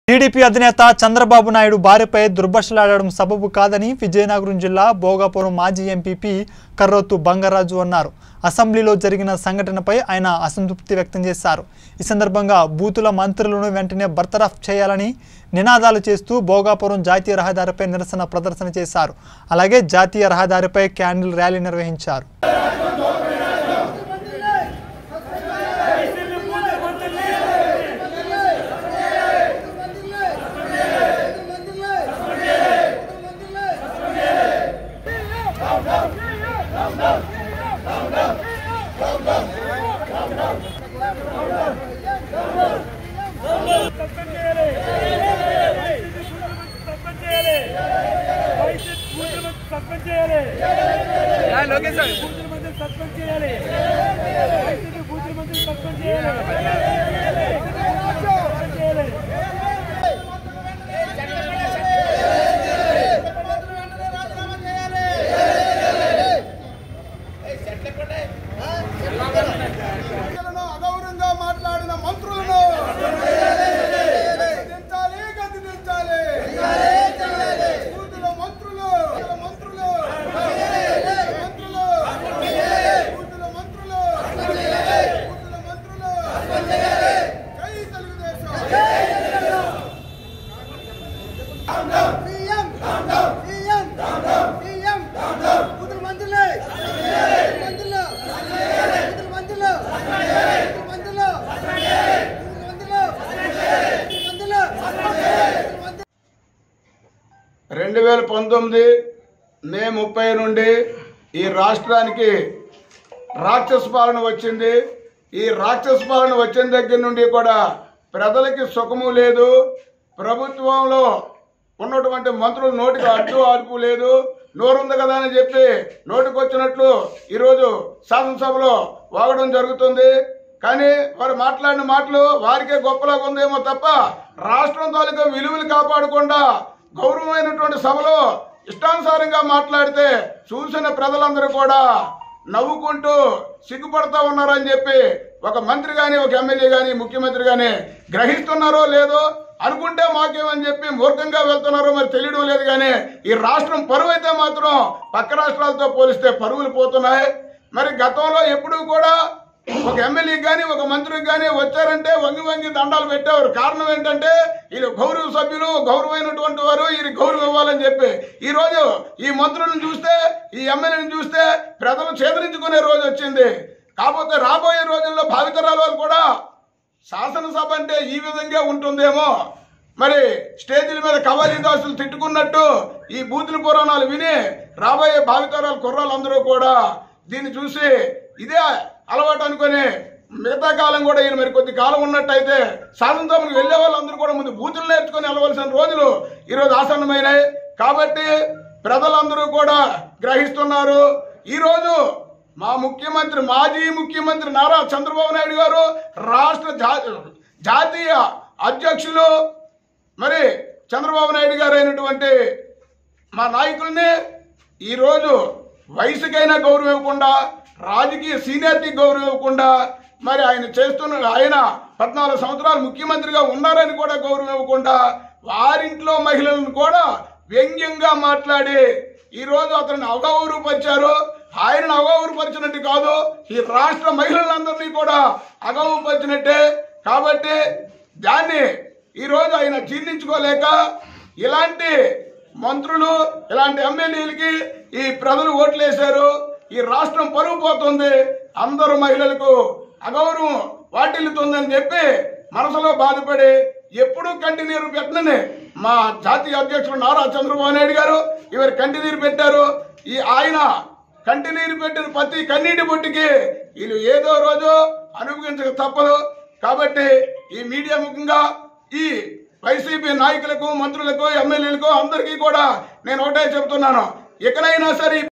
TDP అధినేత చంద్రబాబు నాయుడు భార్యపై దుర్భషలాడడం సబబు కాదని విజయనగరం జిల్లా భోగాపురం మాజీ ఎంపీపీ కర్రోతు బంగారాజు అన్నారు అసెంబ్లీలో జరిగిన సంఘటనపై ఆయన అసంతృప్తి వ్యక్తం చేశారు ఈ సందర్భంగా బూతుల మంత్రులను వెంటనే బర్తరఫ్ చేయాలని నినాదాలు చేస్తూ భోగాపురం జాతీయ రహదారిపై నిరసన ప్రదర్శన చేశారు అలాగే జాతీయ రహదారిపై క్యాండిల్ ర్యాలీ నిర్వహించారు సస్పెండ్ చేయాలి సస్పెండ్ చేయాలి వైసీపీ బూతుల మంది సస్పెండ్ చేయాలి బూతుల మంది సస్పెండ్ చేయాలి వైసీపీ బూతుల మంది సస్పెండ్ చేయాలి సస్పెండ్ చేయాలి ప్రజలను అగౌరవంగా మాట్లాడిన మంత్రులను దించాలి గది దించాలి బూతుల మంత్రులు బూతుల మంత్రులు మంత్రులు బూతుల మంత్రులు బూతుల మంత్రులు జై తెలుగుదేశం సీఎం సీఎం సీఎం బూతుల మంత్రులే మంత్రులు బూతుల మంత్రులు బూతుల మంత్రులు బూతుల మంత్రులు బూతుల మంత్రులు రెండు వేల పంతొమ్మిది మే ముప్పై నుండి ఈ రాష్ట్రానికి రాక్షస పాలన వచ్చింది ఈ రాక్షస పాలన వచ్చిన దగ్గర నుండి కూడా ప్రజలకి సుఖము లేదు ప్రభుత్వంలో ఉన్నటువంటి మంత్రులు నోటికి అడ్డు ఆర్పు లేదు నోరుంది కదా అని చెప్పి నోటికి వచ్చినట్లు ఈరోజు శాసనసభలో వాగడం జరుగుతుంది కానీ వారు మాట్లాడిన మాటలు వారికే గొప్పలాగా ఉందేమో తప్ప రాష్ట్రం తాలూకా విలువలు కాపాడకుండా గౌరవమైనటువంటి సభలో ఇష్టానుసారంగా మాట్లాడితే చూసిన ప్రజలందరూ కూడా నవ్వుకుంటూ సిగ్గుపడతా ఉన్నారని చెప్పి ఒక మంత్రి గాని ఒక ఎమ్మెల్యే గాని ముఖ్యమంత్రి గాని గ్రహిస్తున్నారో లేదో అనుకుంటే మాకేమని చెప్పి మూర్ఖంగా వెళ్తున్నారో మరి తెలియడం లేదు కానీ ఈ రాష్ట్రం పరువు అయితే మాత్రం పక్క రాష్ట్రాలతో పోలిస్తే పరువులు పోతున్నాయి మరి గతంలో ఎప్పుడూ కూడా ఒక ఎమ్మెల్యేకి కానీ ఒక మంత్రికి కానీ వచ్చారంటే వంగి వంగి దండాలు పెట్టేవారు కారణం ఏంటంటే వీళ్ళు గౌరవ సభ్యులు గౌరవమైనటువంటి వారు వీరికి గౌరవం ఇవ్వాలని చెప్పి ఈ రోజు ఈ మంత్రులను చూస్తే ఈ ఎమ్మెల్యేని చూస్తే ప్రజలు చేదరించుకునే రోజు వచ్చింది కాకపోతే రాబోయే రోజుల్లో భావితరాల వాళ్ళు కూడా శాసనసభ అంటే ఈ విధంగా ఉంటుందేమో మరి స్టేజీల మీద కవాలి దాసులు తిట్టుకున్నట్టు ఈ బూతుల పురాణాలు విని రాబోయే భావితరాల కుర్రాళ్ళందరూ కూడా దీన్ని చూసి ఇదే అలవాటు అనుకొని మిగతా కాలం కూడా ఈయన మరి కొద్ది కాలం ఉన్నట్టయితే శాసనసభకు వెళ్లే వాళ్ళందరూ కూడా ముందు బూతులు నేర్చుకొని వెళ్ళవలసిన రోజులు ఈరోజు ఆసన్నమైనాయి కాబట్టి ప్రజలందరూ కూడా గ్రహిస్తున్నారు ఈరోజు మా ముఖ్యమంత్రి మాజీ ముఖ్యమంత్రి నారా చంద్రబాబు నాయుడు గారు రాష్ట్ర జా- జాతీయ అధ్యక్షులు మరి చంద్రబాబు నాయుడు గారు అయినటువంటి మా నాయకుల్ని ఈరోజు వయసుకైనా గౌరవం ఇవ్వకుండా రాజకీయ సీనియారిటీ గౌరవం ఇవ్వకుండా మరి ఆయన చేస్తున్న ఆయన పద్నాలుగు సంవత్సరాలు ముఖ్యమంత్రిగా ఉన్నారని కూడా గౌరవం ఇవ్వకుండా వారింట్లో మహిళలను కూడా వ్యంగ్యంగా మాట్లాడి ఈ రోజు అతన్ని అగౌరవపరిచారు ఆయనను అగౌరవపరిచినట్టు కాదు ఈ రాష్ట్ర మహిళలందరినీ కూడా అగౌరవపరిచినట్టే కాబట్టి దాన్ని ఈ రోజు ఆయన జీర్ణించుకోలేక ఇలాంటి మంత్రులు ఇలాంటి ఎమ్మెల్యేలకి ఈ ప్రజలు ఓట్లేశారు ఈ రాష్ట్రం పరుగు పోతుంది అందరు మహిళలకు అగౌరవం వాటిల్లుతుందని చెప్పి మనసులో బాధపడి ఎప్పుడూ కంటి నీరు పెట్టనని మా జాతీయ అధ్యక్షుడు నారా చంద్రబాబు నాయుడు గారు ఇవరు కంటి నీరు పెట్టారు ఈ ఆయన కంటి నీరు పెట్టిన ప్రతి కన్నీటి బొట్టికి వీళ్ళు ఏదో రోజు అనుభవించక తప్పదు కాబట్టి ఈ మీడియా ముఖంగా ఈ వైసీపీ నాయకులకు మంత్రులకు ఎమ్మెల్యేలకు అందరికీ కూడా నేను ఒకటే చెప్తున్నాను ఎక్కడైనా సరే